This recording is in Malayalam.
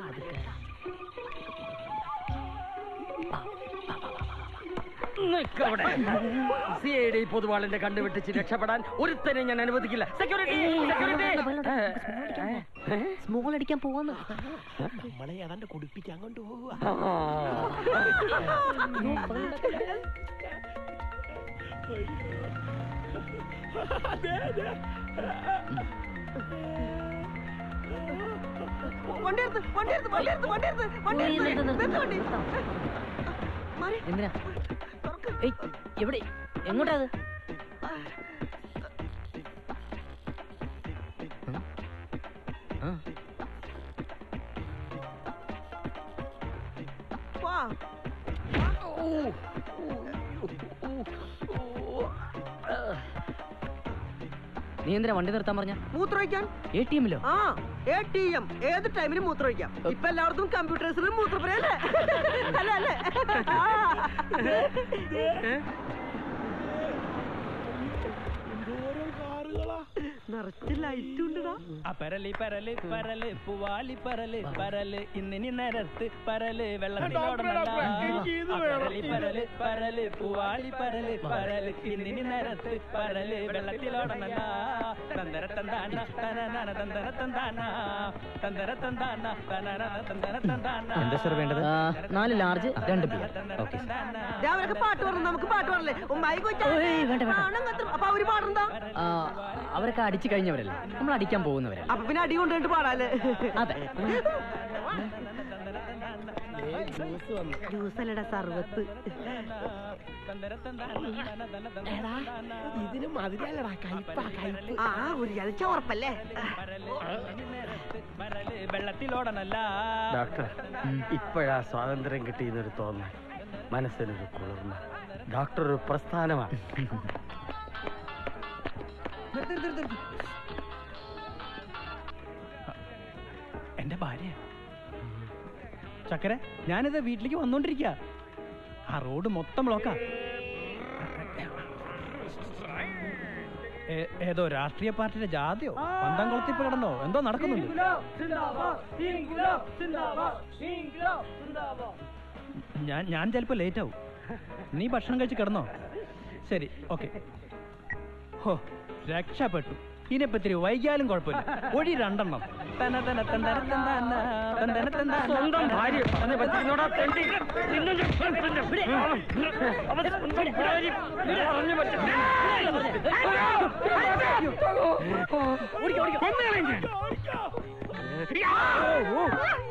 നിക്കവിടെ സി ഐ ഡി പൊതുവാളിന്റെ കണ്ടുവെട്ടിച്ച് രക്ഷപ്പെടാൻ ഒരുത്തനെ ഞാൻ അനുവദിക്കില്ല സെക്യൂരിറ്റി സ്മോൾ അടിക്കാൻ പോവാന്ന് നമ്മളെ ഏതാണ്ട് കുടിപ്പിക്കാൻ കൊണ്ടുപോവുക വണ്ടി എടുത്ത് വണ്ടി എടുത്ത് വണ്ടി എടുത്ത് വണ്ടി എടുത്ത് വണ്ടി നിർത്ത്, എടുത്ത് നിർത്ത്, നിർത്ത് വണ്ടി മാറി എന്തിനാ തുറക്ക് ഏയ് എവിടെ എങ്ങോട്ടാ അത് ആ, വാ നീ എന്തിനാ വണ്ടി നിർത്താൻ പറഞ്ഞ മൂത്രമൊഴിക്കാൻ എ ടി എമ്മിലോ ആ എ ടി എം ഏത് ടൈമിലും മൂത്രമൊഴിക്കാം ഇപ്പൊ എല്ലായിടത്തും കമ്പ്യൂട്ടേഴ്സിലും മൂത്രപ്പുരയല്ലേ അല്ല അല്ലേ ആ. എന്തോരം കാറുകളാ നിറച്ച് ലൈറ്റ് ഉണ്ടടാ ആ പരല് പരല് പരല് പൂവാലി പരല് പരല് ഇന്നിനി നേരത്ത് പരല് വെള്ളത്തിലോടണല്ല ആ പരല് പരല് പരല് പൂവാലി പരല് പരല് ഇന്നിനി നേരത്ത് പരല് വെള്ളത്തിലോടണല്ല തന്തര തന്താന തനനന തന്തര തന്താന തന്തര തന്താന തനനന തന്തര തന്താന എന്താ സാർ വേണ്ടത്? ആ, നാല് ലാർജ് രണ്ട് ബിയർ ഓക്കെ ദേ അവരൊക്കെ പാട്ട് പറഞ്ഞു നമുക്ക് പാട്ട് പറഞ്ഞില്ലേ ഉമ്മായി കൊച്ചാ ഓയ്, വേണ്ട, വേണ്ട. ആണുങ്ങൾക്ക് അപ്പൊ അവര് പാടണ്ടാ അവരൊക്കെ അടിച്ചു കഴിഞ്ഞവരല്ലേ നമ്മൾ അടിക്കാൻ പോകുന്നവരല്ല അപ്പൊ പിന്നെ അടി കൊണ്ടുപോയിട്ട് പാടാല്ലേ അതെ ജ്യൂസ് അല്ലടാ സർവത്ത് തന്തര തന്താന എടാ ഇതിന് മധുരല്ലടാ കയ്പാ കയ്പ് ആ ഒരു ചതച്ച ഉറപ്പല്ലേ പരല് വെള്ളത്തിലോടണല്ല ഡോക്ടർ ഇപ്പോഴാ സ്വാതന്ത്ര്യം കിട്ടിയെന്നൊരു തോന്നൽ മനസ്സിനൊരു കുളിർമ ഡോക്ടർ ഒരു പ്രസ്ഥാനമാണ് എന്റെ ഭാര്യ ചക്കര ഞാനിത് വീട്ടിലേക്ക് വന്നോണ്ടിരിക്ക ആ റോഡ് മൊത്തം ബ്ലോക്കാ ഏ- ഏതോ രാഷ്ട്രീയ പാർട്ടിയുടെ ജാഥയോ പന്തം കൊളത്തിപ്പ് കിടന്നോ എന്തോ നടക്കുന്നുണ്ട് ഞാൻ ഞാൻ ചിലപ്പോ ലേറ്റ് ആവും നീ ഭക്ഷണം കഴിച്ച് കിടന്നോ ശരി ഓക്കെ ഹോ രക്ഷപ്പെട്ടു ഇനിയിപ്പോ ഇത്തിരി വൈകിയാലും കുഴപ്പമില്ല ഒഴി രണ്ടെണ്ണം തന തന തന്തന തന്താന, തന്തന തന്താന. സ്വന്തം ഭാര്യ പറഞ്ഞ പറ്റിനോടാ തെണ്ടി നിന്നെ ഞാൻ കൊല്ലും. അവൻ സ്വന്തം ഭാര്യ പറഞ്ഞു പറ്റും കൊന്നുകളയും ഞാൻ.